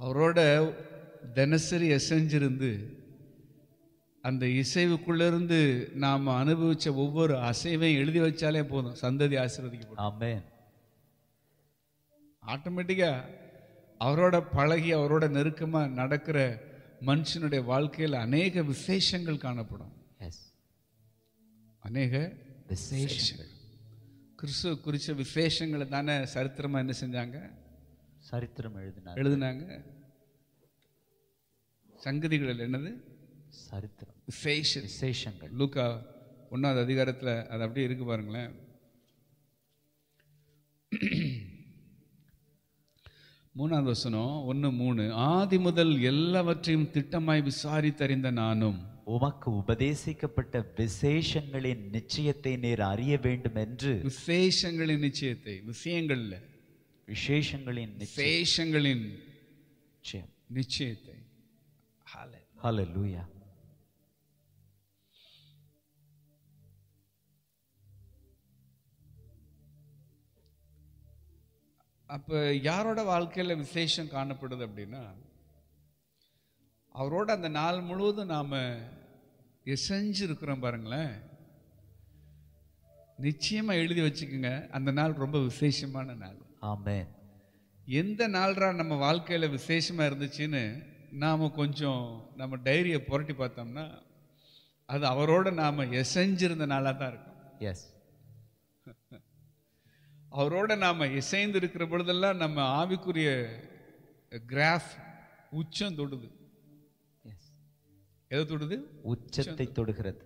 அவரோட தினசரி எசைஞ்சிருந்து அந்த இசைவுக்குள்ளிருந்து நாம் அனுபவிச்ச ஒவ்வொரு அசைவையும் எழுதி வச்சாலே போதும் சந்ததி ஆசீர்வதிக்கப்படும் ஆமென் ஆட்டோமேட்டிக்காக அவரோட பழகி அவரோட நெருக்கமாக நடக்கிற மனுஷனுடைய வாழ்க்கையில் அநேக விசேஷங்கள் காணப்படும் எஸ் அநேக விசேஷங்கள் கிறிஸ்துவ குறித்த விசேஷங்களை தானே சரித்திரமாக என்ன செஞ்சாங்க சரித்திரம் எழுதினார் எழுதுனாங்க சங்கதிகள் என்னது சரித்திரம் விசேஷம் விசேஷங்கள் லூக்கா ஒன்றாவது அதிகாரத்தில் அது அப்படியே இருக்கு பாருங்களேன் மூணாவது வசனம் ஒன்று மூணு ஆதி முதல் எல்லாவற்றையும் திட்டமாய் விசாரித்தறிந்த நானும் உமக்கு உபதேசிக்கப்பட்ட விசேஷங்களின் நிச்சயத்தை நீர் அறிய வேண்டும் என்று விசேஷங்களின் நிச்சயத்தை விஷயங்கள்ல விசேஷங்களின் விசேஷங்களின் நிச்சயம் நிச்சயத்தை Hallelujah. ஹalleluya அப்போ யாரோட வாழ்க்கையில் விசேஷம் காணப்படுது அப்படின்னா அவரோட அந்த நாள் முழுவதும் நாம் எசைஞ்சிருக்கிறோம் பாருங்களேன் நிச்சயமாக எழுதி வச்சுக்கோங்க அந்த நாள் ரொம்ப விசேஷமான நாள் ஆமென் எந்த நாள்ரா நம்ம வாழ்க்கையில் விசேஷமாக இருந்துச்சுன்னு நாம் கொஞ்சம் நம்ம டைரியை புரட்டி பார்த்தோம்னா அது அவரோட நாம் எசைஞ்சிருந்த நாளாக தான் இருக்கும் எஸ் அவரோட நாம் இசைந்து இருக்கிற பொழுதெல்லாம் நம்ம ஆவிக்குரிய கிராஃப் உச்சம் தொடுது எஸ் எதை தொடுது உச்சத்தை தொடுகிறது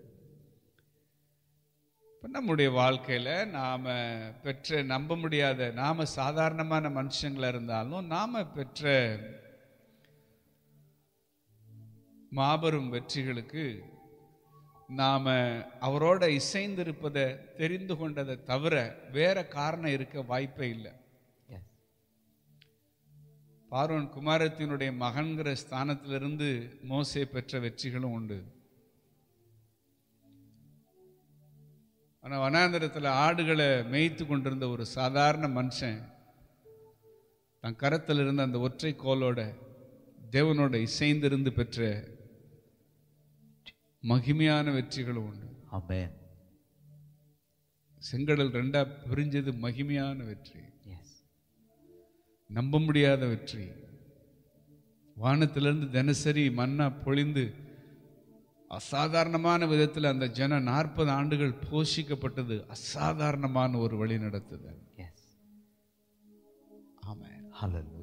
இப்போ நம்முடைய வாழ்க்கையில் நாம் பெற்ற நம்ப முடியாத நாம் சாதாரணமான மனுஷங்களா இருந்தாலும் நாம் பெற்ற மாபெரும் வெற்றிகளுக்கு நாம் அவரோட இசைந்திருப்பதை தெரிந்து கொண்டதை தவிர வேற காரணம் இருக்க வாய்ப்பே இல்லை எஸ் பார்வன் குமாரத்தினுடைய மகன்கிற ஸ்தானத்திலிருந்து மோசே பெற்ற வெற்றிகளும் உண்டு ஆனால் வனாந்திரத்தில் ஆடுகளை மேய்த்து கொண்டிருந்த ஒரு சாதாரண மனுஷன் தன் கரத்தில் இருந்த அந்த ஒற்றை கோலோட தேவனோட இசைந்திருந்து பெற்ற மகிமையான வெற்றிகளும் உண்டு ஆமென் செங்கடல் ரெண்டா பிரிஞ்சது மகிமையான வெற்றி எஸ் நம்ப முடியாத வெற்றி வானத்திலிருந்து தினசரி மன்னா பொழிந்து அசாதாரணமான விதத்தில் அந்த ஜன நாற்பது ஆண்டுகள் போஷிக்கப்பட்டது அசாதாரணமான ஒரு வழி நடத்துதல் எஸ் ஆமென் ஹalleluya